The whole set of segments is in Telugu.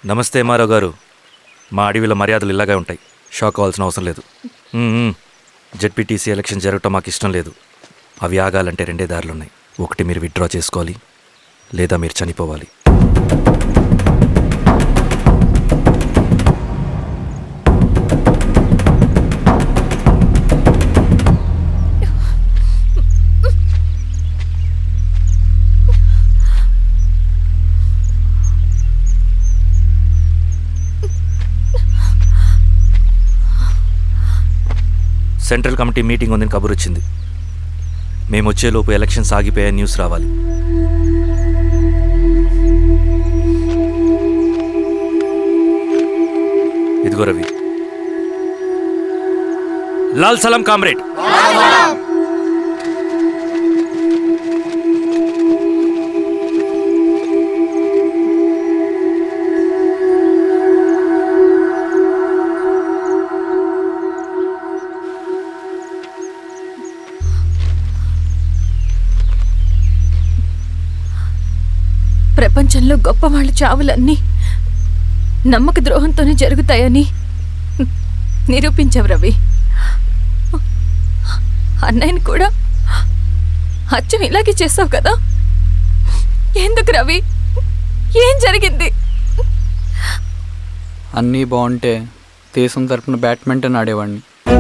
నమస్తే మారావు గారు మా అడవిలో మర్యాదలు ఇలాగే ఉంటాయి షాక్ అవ్వాల్సిన అవసరం లేదు జెడ్పీటీసీ ఎలక్షన్ జరగటం మాకు ఇష్టం లేదు అవి ఆగాలంటే రెండే దారులు ఉన్నాయి ఒకటి మీరు విత్డ్రా చేసుకోవాలి లేదా మీరు చనిపోవాలి సెంట్రల్ కమిటీ మీటింగ్ ఉందని కబురు వచ్చింది మేము వచ్చేలోపు ఎలక్షన్స్ ఆగిపోయే న్యూస్ రావాలి ఇదిగో రవి లాల్ సలాం కామ్రేడ్ ప్రపంచంలో గొప్పవాళ్ళ చావులన్నీ నమ్మక ద్రోహంతోనే జరుగుతాయని నిరూపించావు రవి అన్నయ్యని కూడా అచ్చం ఇలాగే చేస్తావు కదా ఎందుకు రవి ఏం జరిగింది అన్నీ బాగుంటే దేశం తరపున బ్యాడ్మింటన్ ఆడేవాడిని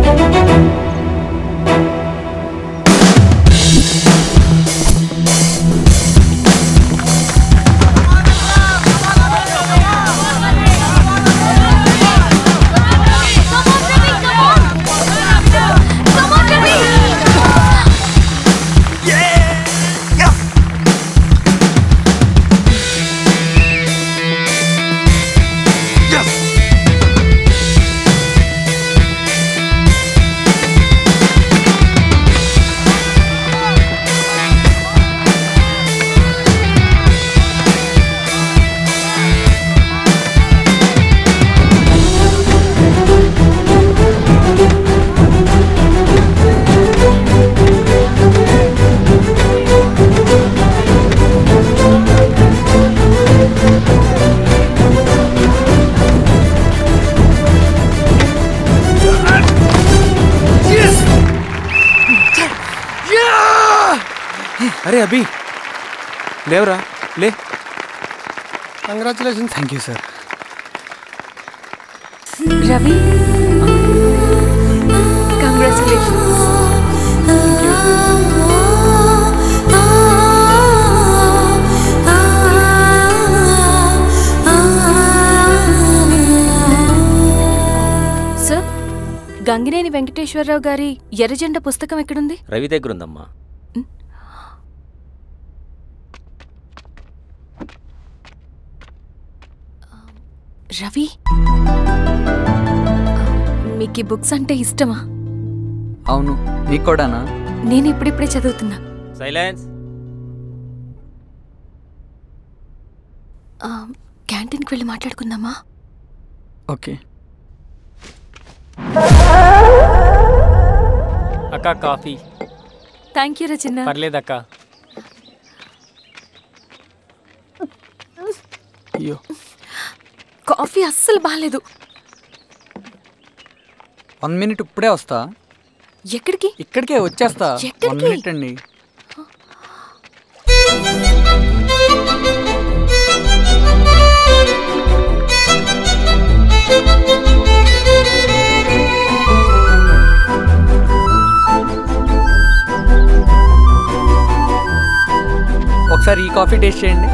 అరే అభి లేవరా లే congratulation thank you sir Ravi congratulations sir Gangineni Venkateswara Rao గారి ఎర్రజెండ పుస్తకం ఎక్కడుంది రవి దగ్గర ఉందమ్మా రవి మీకు ఈ బుక్స్ అంటే ఇష్టమా అవును నీకు కూడానా నేను ఇప్పుడిప్పుడే చదువుతున్నా సైలెన్స్ ఆ, క్యాంటీన్కి వెళ్ళి మాట్లాడుకుందామా ఓకే అక్క కాఫీ థ్యాంక్ యూ రచన పర్లేదక్క అయ్యో కాఫీ అస్సలు బాగాలేదు వన్ మినిట్ ఇప్పుడే వస్తా ఎక్కడికి ఇక్కడికే వచ్చేస్తా వన్ ఎక్కడికి? మినిట్ అండి ఒకసారి ఈ కాఫీ టేస్ట్ చేయండి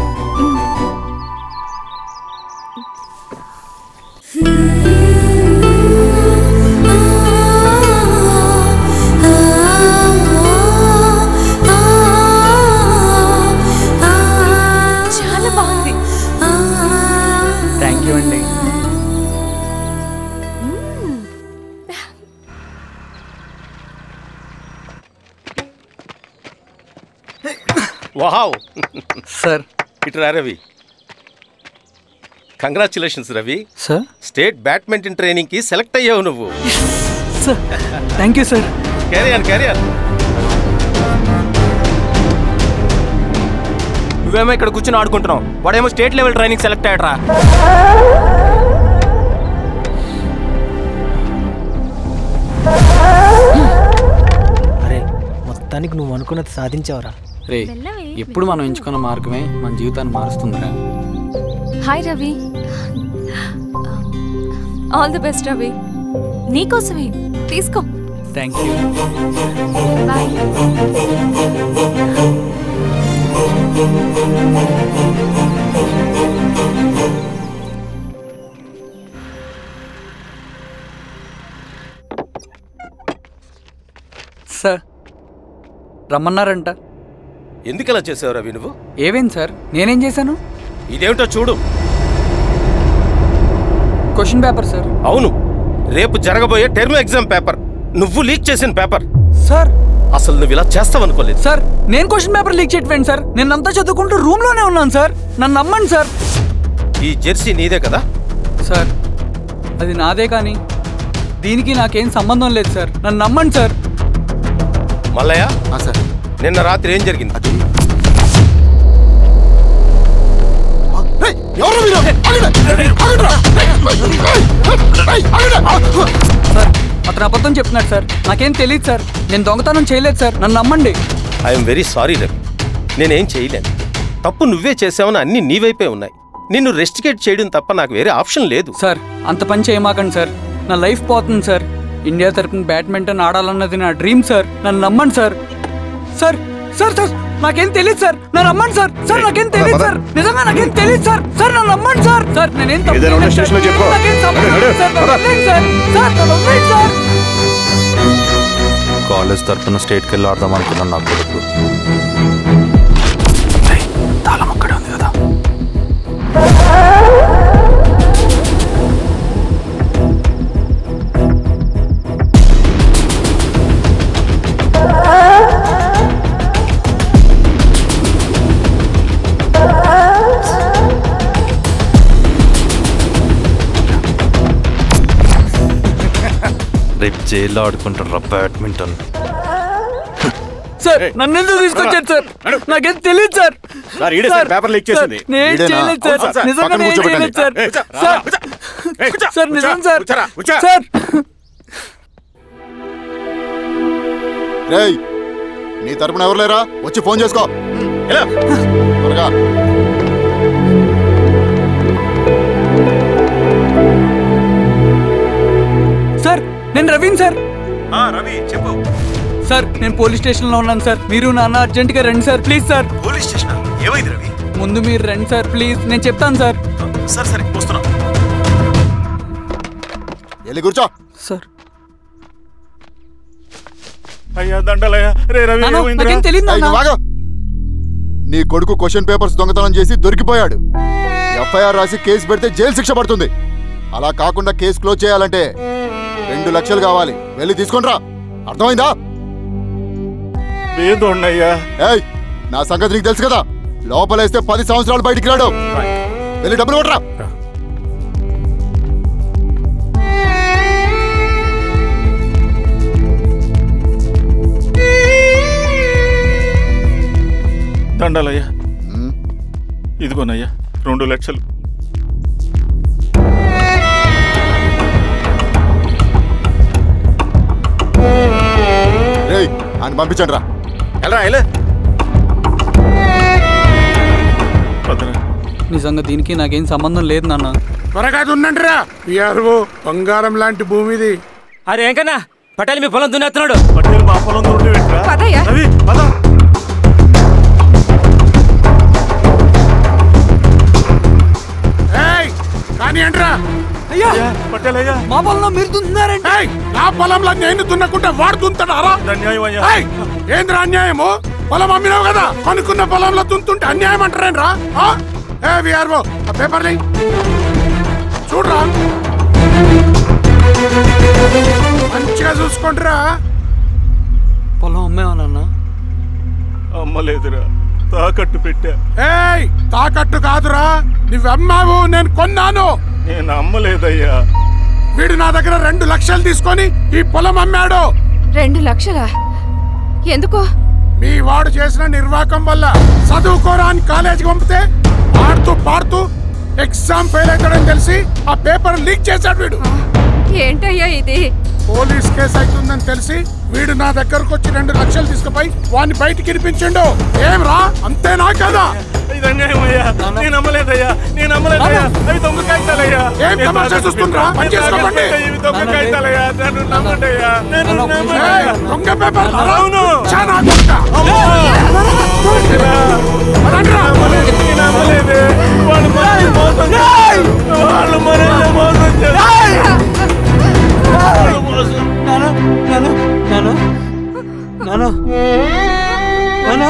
చాలా బాగుంది థ్యాంక్ యూ అండి వావ్ సార్ ఇటు రా Ravi congratulations Ravi sir state badminton ట్రైనింగ్కి సెలెక్ట్ అయ్యావు నువ్వు sir thank you sir career career నువ్వేమో ఇక్కడ కూర్చొని ఆడుకుంటున్నావు వాడేమో స్టేట్ లెవెల్ ట్రైనింగ్ సెలెక్ట్ అయ్యాడ్రా అరే మొత్తానికి నువ్వు అనుకున్నది సాధించావురా రే ఎప్పుడు మనం ఎంచుకున్న మార్గమే మన జీవితాన్ని మారుస్తుందిరా hi Ravi all the best Ravi నీకోసమే తీసుకో థ్యాంక్ యూ బాయ్ సార్ రమ్మన్నారంట ఎందుకు ఇలా చేసావు రవి నువ్వు ఏవేంటి సార్ నేనేం చేశాను ఇదేమిటో చూడు క్వశ్చన్ పేపర్ సార్ అవును రేపు జరగబోయే టర్మ్ ఎగ్జామ్ పేపర్ నువ్వు లీక్ చేసిన పేపర్ సార్ అసలు నువ్వు ఇలా చేస్తావనుకోలేదు సార్ నేను క్వశ్చన్ పేపర్ లీక్ చేయట్లేండి సార్ నేను అంతా చదువుకుంటూ రూమ్ లోనే ఉన్నాను సార్ నన్ను నమ్మండి సార్ ఈ జెర్సీ నీదే కదా సార్ అది నాదే కానీ దీనికి నాకేం సంబంధం లేదు సార్ నన్ను నమ్మండి సార్ మల్లయ్య సార్ నిన్న రాత్రి ఏం జరిగింది సార్ అతను అబద్ధం చెప్తున్నాడు సార్ నాకేం తెలియదు సార్ నేను దొంగతనం చేయలేదు సార్ నన్ను నమ్మండి ఐఎమ్ వెరీ సారీ రవి నేనేం చేయలేను తప్పు నువ్వే చేసావని అన్ని నీ వైపే ఉన్నాయి నిన్ను రెస్టికేట్ చేయడం తప్ప నాకు వేరే ఆప్షన్ లేదు సార్ అంత పని చేయమాకండి సార్ నా లైఫ్ పోతుంది సార్ ఇండియా తరపున బ్యాడ్మింటన్ ఆడాలన్నది నా డ్రీమ్ సార్ నన్ను నమ్మండి సార్ సార్ సార్ సార్ నాకేం తెలియదు సార్ నన్ను నమ్మండి సార్ సార్ నాకేం తెలియదు సార్ నిజంగా నాకేం తెలియదు సార్ సార్ నన్ను నమ్మండి సార్ సార్ నేనేం తప్పు ఏదైనా ఉంటే చేయలేదు సార్. స్టేషన్లో చెప్పు. నాకేం సంబంధం నడు, లేదు సార్. నన్ను నడు. వదిలేయండి సార్ సార్ నన్ను వదిలేయండి సార్ కాలేజ్ తరఫున స్టేట్కి వెళ్ళి ఆడదాం అనుకున్నాను నా కొడుకు తాళం అక్కడే ఉంది కదా రేపు జైల్లో ఆడుకుంటారా బ్యాడ్మింటన్ సార్ నన్ను ఎందుకు తీసుకొచ్చారు సార్ నాకేం తెలియదు సార్ సార్, ఈడే సార్ పేపర్ లీక్ చేసింది. సార్, నేను ఈడేనా? చేయలేదు సార్ అవును సార్, నిజంగా పక్కన నేను కూర్చోబెట్టండి. చేయలేదు సార్ ఏయ్, కూర్చో, సార్ కూర్చో. ఏయ్, కూర్చో, సార్ నిజం కూర్చో, సార్ కూర్చోరా, కూర్చో. సార్ రేయ్ నీ తరపున ఎవరు లేరా వచ్చి ఫోన్ చేసుకో ఎలా? త్వరగా సార్ నేను రవీన్ సార్ రవి చెప్పు సార్ నేను పోలీస్ స్టేషన్ లో ఉన్నాను సార్ మీరు నాన్న అర్జెంట్ గా రండి sir please sir police station ఏమైంది రవి ముందు మీరు రండి సార్ ప్లీజ్ నేను చెప్తాను సార్ సరే సరే వస్తున్నా వెళ్ళి కూర్చో సార్ అయ్యా దండలయ్యా రే రవి నాన్న, నాకేం తెలియదు ఏయ్, నాన్న. నువ్వు ఆగు. నీ కొడుకు క్వశ్చన్ పేపర్స్ దొంగతనం చేసి దొరికిపోయాడు ఎఫ్ఐఆర్ రాసి కేసు పెడితే జైలు శిక్ష పడుతుంది అలా కాకుండా కేసు క్లోజ్ చేయాలంటే రెండు లక్షలు కావాలి వెళ్ళి తీసుకొనిరా అర్థమైందా లేదోన్నయ్యా ఏయ్ నా సంగతి నీకు తెలుసు కదా లోపలేస్తే పది సంవత్సరాలు బయటికి రాడు వెళ్ళి డబ్బులు కొట్టరా దండాలయ్యా ఉమ్, ఇదిగోనయ్యా రెండు లక్షలు రేయ్ ఆయన పంపించండి రా ఎలా ఎలా పదరా నిజంగా దీనికి నాకేం సంబంధం లేదు నాన్న త్వరగా దున్నండిరా పిఆర్ఓ బంగారం లాంటి భూమిది అరే ఏంకన్నా పటేల్ మీ పొలం దున్నేస్తున్నాడు పట్టేలు మా పొలం దూరం పెట్టరా పదయ్యా. రవి పద ఏయ్ కానీ అంటరా అయ్యా పట్టేలయ్యా మా పొలంలో మీరు దున్నుతున్నారండి ఏయ్ నా పొలంలో నేను దున్నకుంటే వాడు దున్నుతాడారా అన్యాయం అయ్యా ఏయ్ ఏంద్రా అన్యాయము పొలం అమ్మినావు కదా కొనుక్కున్న పొలంలో దున్తుంటే అన్యాయం అంటారేంట్రా ఆ? ఏ విఆర్ఓ ఆ పేపర్ లే చూడరా మంచిగా చూసుకోండిరా పొలం అమ్మేవా నాన్న అమ్మలేదురా తాకట్టు పెట్టా ఏయ్ తాకట్టు కాదురా నువ్వమ్మావు నేను కొన్నాను నేను అమ్మలేదయ్యా వీడు నా దగ్గర రెండు లక్షలు తీసుకొని ఈ పొలం అమ్మాడు రెండు లక్షలా ఎందుకు మీ వాడు చేసిన నిర్వాకం వల్ల చదువుకోరా అని కాలేజీకి పంపితే ఆడుతూ పాడుతూ ఎగ్జామ్ ఫెయిల్ అవుతాడని తెలిసి ఆ పేపర్ లీక్ చేశాడు వీడు ఏంటయ్యా ఇది పోలీస్ కేసు అవుతుందని తెలిసి వీడు నా దగ్గరకు వచ్చి రెండు లక్షలు తీసుకుపోయి వాడిని బయటికి ఇరిపించిండు ఏం రా అంతేనా కదా ఇది అన్యాయం అయ్యా నేను నమ్మలేదయ్యా నేను నమ్మలేదయ్యా అవి దొంగ కాగితాలయ్యా ఏం తమాషా చూస్తుండ్రా? పని చేసుకోకండి. ఇవి దొంగ కాగితాలయ్యా నన్ను నమ్మండి అయ్యా నేను ఏయ్, నమ్మనయ్యా. దొంగ పేపర్ అవును చాలా దొంగ. నమ్మలేదు, నేను నమ్మలేదు. వాళ్ళు మనల్ని మోసం చేశారు. వాళ్ళు మనల్ని మోసం చేశారు. వాళ్ళు మోసం నానా నానా నానా నానా నానా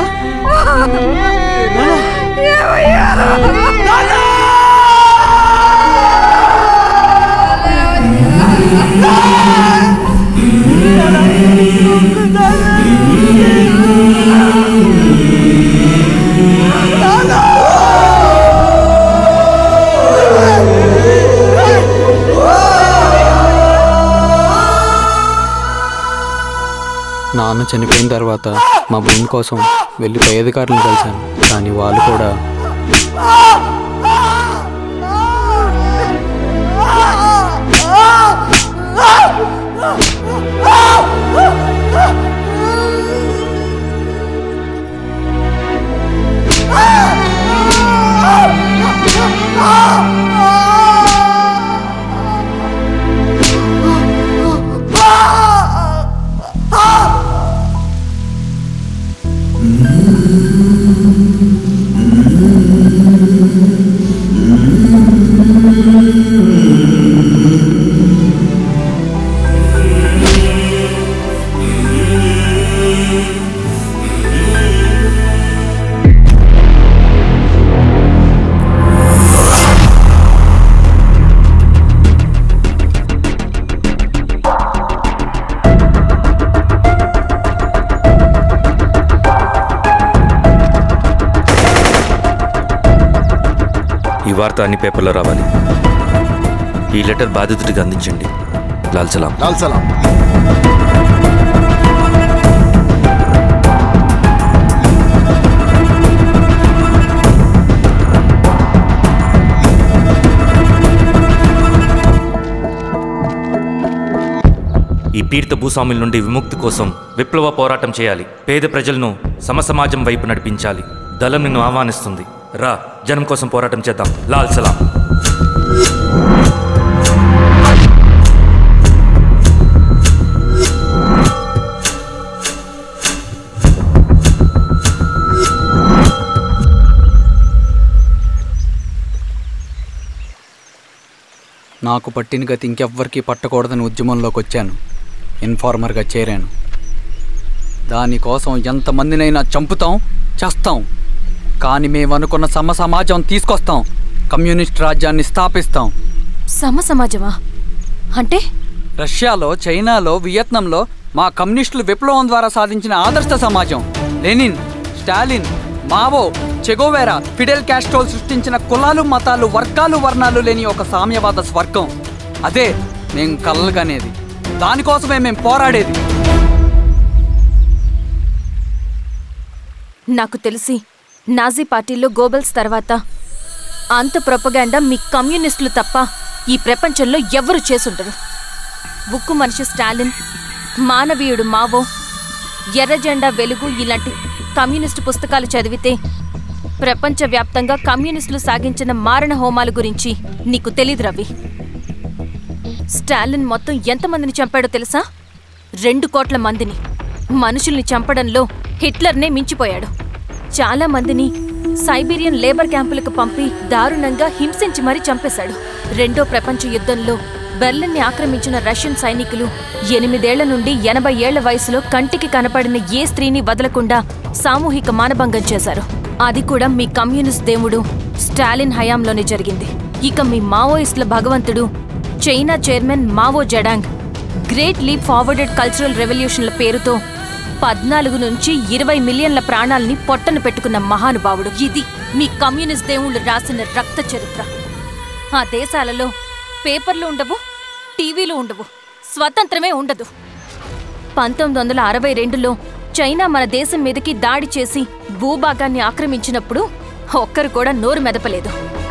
నాన్న చనిపోయిన తర్వాత మా భూమి కోసం వెళ్ళి పై అధికారులను కలిశాను కానీ వాళ్ళు కూడా ఈ వార్త అన్ని పేపర్లో రావాలి ఈ లెటర్ బాధితుడికి అందించండి లాల్ సలాం లాల్ సలాం ఈ పీడిత భూస్వాముల నుండి విముక్తి కోసం విప్లవ పోరాటం చేయాలి పేద ప్రజలను సమసమాజం వైపు నడిపించాలి దళం నిన్ను ఆహ్వానిస్తుంది రా జనం కోసం పోరాటం చేద్దాం లాల్ సలాం నాకు పట్టిన గతి ఇంకెవ్వరికీ పట్టకూడదని ఉద్యమంలోకి వచ్చాను ఇన్ఫార్మర్గా చేరాను దానికోసం ఎంతమందినైనా చంపుతాం చేస్తాం కానీ మేము అనుకున్న సమ సమాజం తీసుకొస్తాం కమ్యూనిస్ట్ రాజ్యాన్ని స్థాపిస్తాం సమ సమాజమా అంటే రష్యాలో చైనాలో వియత్నంలో మా కమ్యూనిస్టులు విప్లవం ద్వారా సాధించిన ఆదర్శ సమాజం Lenin Stalin Mao Che Guevara Fidel క్యాస్ట్రోల్ సృష్టించిన కులాలు మతాలు వర్గాలు వర్ణాలు లేని ఒక సామ్యవాద స్వర్గం అదే మేము కలలుగనేది దానికోసమే మేము పోరాడేది నాకు తెలిసి నాజీ పార్టీలో గోబెల్స్ తర్వాత అంత ప్రొపగాండా మీ కమ్యూనిస్టులు తప్ప ఈ ప్రపంచంలో ఎవ్వరు చేసుండరు ఉక్కు మనిషి స్టాలిన్ మానవీయుడు మావో ఎర్ర జెండా వెలుగు ఇలాంటి కమ్యూనిస్టు పుస్తకాలు చదివితే ప్రపంచవ్యాప్తంగా కమ్యూనిస్టులు సాగించిన మారణ హోమాల గురించి నీకు తెలీదు రవి స్టాలిన్ మొత్తం ఎంతమందిని చంపాడో తెలుసా రెండు కోట్ల మందిని మనుషుల్ని చంపడంలో హిట్లర్నే మించిపోయాడు చాలా మందిని సైబీరియన్ లేబర్ క్యాంపులకు పంపి దారుణంగా హింసించి మరీ చంపేశాడు రెండో ప్రపంచ యుద్ధంలో బెర్లిన్ని ఆక్రమించిన రష్యన్ సైనికులు ఎనిమిదేళ్ల నుండి ఎనభై ఏళ్ల వయసులో కంటికి కనపడిన ఏ స్త్రీని వదలకుండా సామూహిక మానభంగం చేశారు అది కూడా మీ కమ్యూనిస్ట్ దేవుడు స్టాలిన్ హయాంలోనే జరిగింది ఇక మీ మావోయిస్టుల భగవంతుడు China chairman Mao Zedong great leap forwarded cultural రెవల్యూషన్ల పేరుతో పద్నాలుగు నుంచి ఇరవై మిలియన్ల ప్రాణాల్ని పొట్టన పెట్టుకున్న మహానుభావుడు ఇది మీ కమ్యూనిస్ట్ దేవుళ్ళు రాసిన రక్త చరిత్ర ఆ దేశాలలో పేపర్లు ఉండవు టీవీలు ఉండవు స్వతంత్రమే ఉండదు పంతొమ్మిది వందల అరవై రెండులో చైనా మన దేశం మీదకి దాడి చేసి భూభాగాన్ని ఆక్రమించినప్పుడు ఒక్కరు కూడా నోరు మెదపలేదు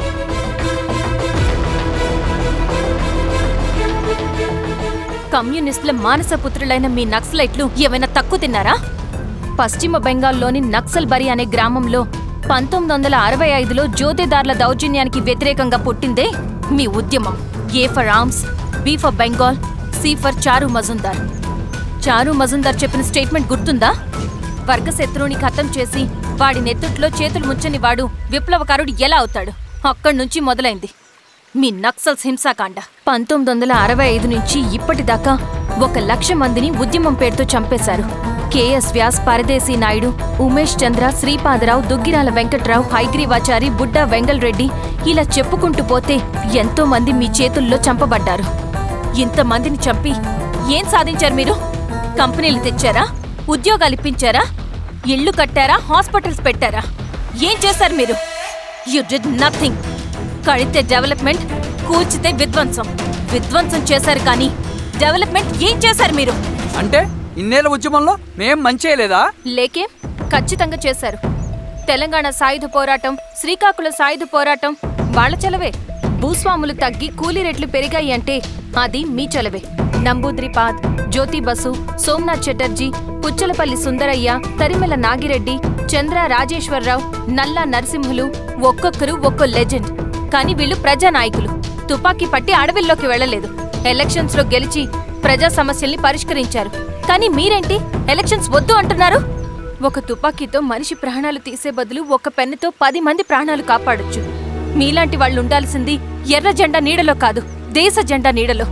కమ్యూనిస్టుల మానసపుత్రులైన మీ నక్సలైట్లు ఏమైనా తక్కువ తిన్నారా పశ్చిమ బెంగాల్లోని నక్సల్ బరి అనే గ్రామంలో పంతొమ్మిది వందల అరవై ఐదులో జ్యోతిదార్ల దౌర్జన్యానికి వ్యతిరేకంగా పుట్టిందే మీ ఉద్యమం A for arms B for Bengal C for Charu Majumdar చారు మజుందార్ చెప్పిన స్టేట్మెంట్ గుర్తుందా వర్గశత్రువుని ఖతం చేసి వాడి నెత్తుట్లో చేతులు ముంచని వాడు విప్లవకారుడు ఎలా అవుతాడు అక్కడి నుంచి మొదలైంది మీ నక్సల్స్ హింసాకాండ పంతొమ్మిది వందల అరవై ఐదు నుంచి ఇప్పటిదాకా ఒక లక్ష మందిని ఉద్యమం పేరుతో చంపేశారు కేఎస్ వ్యాస్ పరదేశీ నాయుడు ఉమేష్ చంద్ర శ్రీపాదరావు దుగ్గిరాల వెంకట్రావు హైగ్రీవాచారి బుడ్డా వెంగళరెడ్డి ఇలా చెప్పుకుంటూ పోతే ఎంతో మంది మీ చేతుల్లో చంపబడ్డారు ఇంతమందిని చంపి ఏం సాధించారు మీరు కంపెనీలు తెచ్చారా ఉద్యోగాలు ఇప్పించారా ఇళ్ళు కట్టారా హాస్పిటల్స్ పెట్టారా ఏం చేశారు మీరు యు డిడ్ నథింగ్ కడితే డెవలప్మెంట్ కూర్చితే విధ్వంసం విధ్వంసం చేశారు కానీ డెవలప్మెంట్ ఏం చేశారు మీరు అంటే ఇన్నేళ్ల ఉద్యమంలో మేం మంచి చేయలేదా లేకే ఖచ్చితంగా చేశారు తెలంగాణ సాయుధ పోరాటం శ్రీకాకుళం సాయుధ పోరాటం వాళ్ళ చలవే భూస్వాములు తగ్గి కూలీ రేట్లు పెరిగాయి అంటే అది మీ చలవే నంబూద్రిపాద్ జ్యోతి బసు సోమనాథ్ చటర్జీ పుచ్చలపల్లి సుందరయ్య తరిమెల నాగిరెడ్డి చంద్ర రాజేశ్వరరావు నల్లా నరసింహులు ఒక్కొక్కరు ఒక్కో లెజెండ్ కానీ వీళ్ళు ప్రజానాయకులు తుపాకీ పట్టి అడవిల్లోకి వెళ్ళలేదు ఎలక్షన్స్ లో గెలిచి ప్రజా సమస్యల్ని పరిష్కరించారు కానీ మీరేంటి ఎలక్షన్స్ వద్దు అంటున్నారు ఒక తుపాకీతో మనిషి ప్రాణాలు తీసే బదులు ఒక పెన్నుతో పది మంది ప్రాణాలు కాపాడొచ్చు మీలాంటి వాళ్ళు ఉండాల్సింది ఎర్ర జెండా నీడలో కాదు దేశ జెండా నీడలో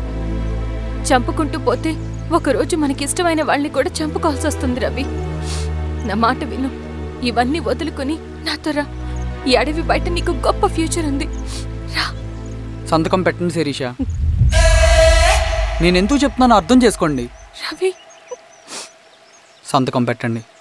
చంపుకుంటూ పోతే ఒకరోజు మనకిష్టమైన వాళ్ళని కూడా చంపుకోవాల్సి వస్తుంది రవి నా మాట విను ఇవన్నీ వదులుకుని నాతో రా ఈ అడవి బయట నీకు గొప్ప ఫ్యూచర్ ఉంది రా సంతకం పెట్టండి శిరీష నేను ఎందుకు చెప్తున్నానో అర్థం చేసుకోండి రవి సంతకం పెట్టండి